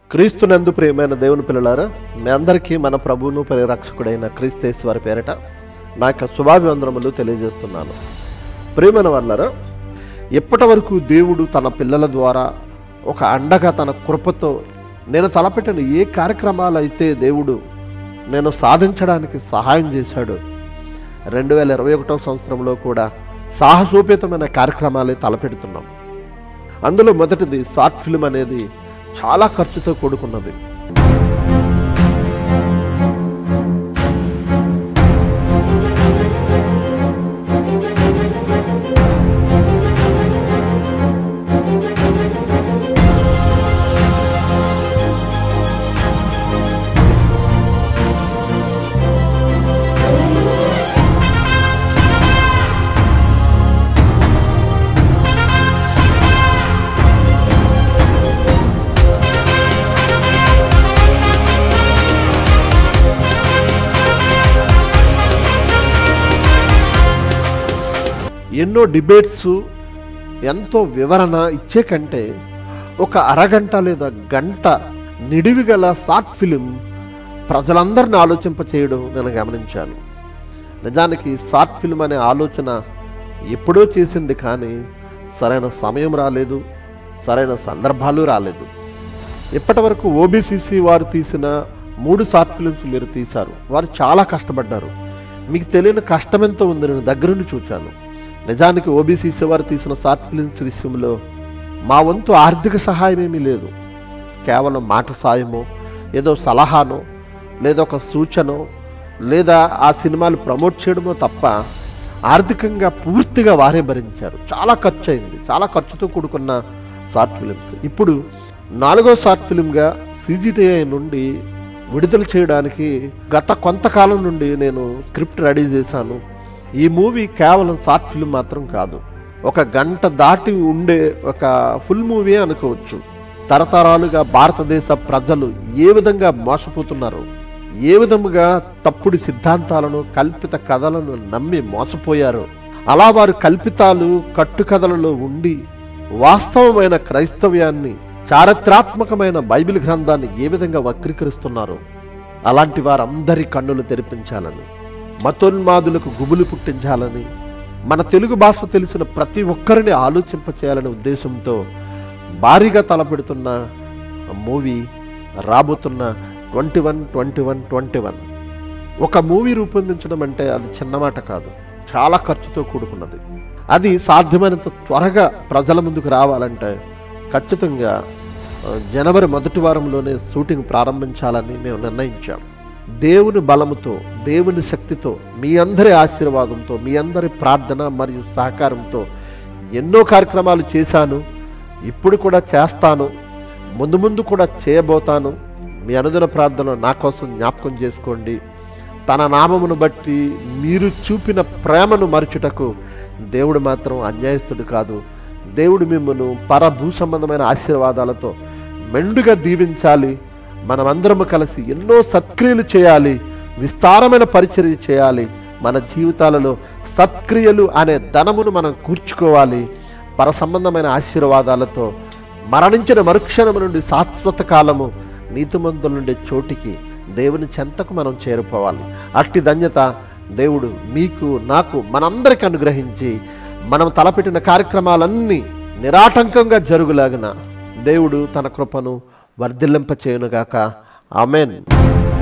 క్రీస్తునందు ప్రియమైన దేవుని పిల్లలారా మీ అందరికీ మన ప్రభువును పరిరక్షకుడైన క్రీస్తేశ్వరి వారి పేరట నా యొక్క శుభాభివందనములు తెలియజేస్తున్నాను ప్రియమైన వాళ్ళారా ఎప్పటి వరకు దేవుడు తన పిల్లల ద్వారా ఒక అండగా తన కృపతో నేను తలపెట్టిన ఏ కార్యక్రమాలు అయితే దేవుడు నేను సాధించడానికి సహాయం చేశాడు రెండు వేల ఇరవై ఒకటో సంవత్సరంలో కూడా సాహసోపేతమైన కార్యక్రమాలే తలపెడుతున్నాం అందులో మొదటిది షార్ట్ ఫిల్మ్ అనేది చాలా ఖర్చుతో కూడుకున్నది ఎన్నో డిబేట్స్ ఎంతో వివరణ ఇచ్చే కంటే ఒక అరగంట లేదా గంట నిడివి గల షార్ట్ ఫిలిం ప్రజలందరిని ఆలోచింప చేయడం నేను గమనించాను నిజానికి షార్ట్ ఫిల్మ్ అనే ఆలోచన ఎప్పుడో చేసింది కానీ సరైన సమయం రాలేదు సరైన సందర్భాలు రాలేదు ఇప్పటి వరకు ఓబీసీసీ వారు తీసిన మూడు షార్ట్ ఫిల్మ్స్ మీరు తీశారు వారు చాలా కష్టపడ్డారు మీకు తెలియని కష్టం ఎంతో ఉంది నేను దగ్గరుండి చూచాను నిజానికి ఓబీసీసీ వారు తీసిన షార్ట్ ఫిల్మ్స్ విషయంలో మా వంతు ఆర్థిక సహాయం ఏమీ లేదు కేవలం మాట సాయమో ఏదో సలహానో లేదా ఒక సూచనో లేదా ఆ సినిమాలు ప్రమోట్ చేయడమో తప్ప ఆర్థికంగా పూర్తిగా వారే భరించారు చాలా ఖర్చు అయింది చాలా ఖర్చుతో కూడుకున్న షార్ట్ ఫిలిమ్స్ ఇప్పుడు నాలుగో షార్ట్ ఫిలింగా సీజీటీఐ నుండి విడుదల చేయడానికి గత కొంతకాలం నుండి నేను స్క్రిప్ట్ రెడీ చేశాను ఈ మూవీ కేవలం షార్ట్ ఫిల్మ్ మాత్రం కాదు ఒక గంట దాటి ఉండే ఒక ఫుల్ మూవీ అనుకోవచ్చు తరతరాలుగా భారతదేశ ప్రజలు ఏ విధంగా మోసపోతున్నారు ఏ విధముగా తప్పుడు సిద్ధాంతాలను కల్పిత కథలను నమ్మి మోసపోయారు అలా వారు కల్పితాలు కట్టుకథలలో ఉండి వాస్తవమైన క్రైస్తవ్యాన్ని చారిత్రాత్మకమైన బైబిల్ గ్రంథాన్ని ఏ విధంగా వక్రీకరిస్తున్నారు అలాంటి వారందరి కన్నులు తెరిపించాలని మతోన్మాదులకు గుబులు పుట్టించాలని మన తెలుగు భాష తెలిసిన ప్రతి ఒక్కరిని ఆలోచింపచేయాలనే ఉద్దేశంతో భారీగా తలపెడుతున్న మూవీ రాబోతున్న twenty one twenty one twenty one ఒక మూవీ రూపొందించడం అంటే అది చిన్న మాట కాదు చాలా ఖర్చుతో కూడుకున్నది అది సాధ్యమైనంత త్వరగా ప్రజల ముందుకు రావాలంటే ఖచ్చితంగా ఆ, జనవరి మొదటి వారంలోనే షూటింగ్ ప్రారంభించాలని మేము నిర్ణయించాం దేవుని బలముతో దేవుని శక్తితో మీ అందరి ఆశీర్వాదంతో మీ అందరి ప్రార్థన మరియు సహకారంతో ఎన్నో కార్యక్రమాలు చేశాను ఇప్పుడు కూడా చేస్తాను ముందు ముందు కూడా చేయబోతాను మీ అనుదిన ప్రార్థనలో నా కోసం జ్ఞాపకం చేసుకోండి తన నామమును బట్టి మీరు చూపిన ప్రేమను మరచుటకు దేవుడు మాత్రం అన్యాయస్తుడు కాదు దేవుడు మిమ్మల్ని పరభూ సంబంధమైన ఆశీర్వాదాలతో మెండుగా దీవించాలి మనమందరము కలిసి ఎన్నో సత్క్రియలు చేయాలి విస్తారమైన పరిచర్య చేయాలి మన జీవితాలలో సత్క్రియలు అనే ధనమును మనం కూర్చుకోవాలి పర సంబంధమైన ఆశీర్వాదాలతో మరణించిన మరుక్షణము నుండి శాశ్వత కాలము నీతిమంతుల నుండి చోటికి దేవుని చెంతకు మనం చేరుకోవాలి అట్టి ధన్యత దేవుడు మీకు నాకు మనందరికి అనుగ్రహించి మనం తలపెట్టిన కార్యక్రమాలన్నీ నిరాటంకంగా జరుగులాగిన దేవుడు తన కృపను వర్ధిల్లింప చేయునుగాక ఆమెన్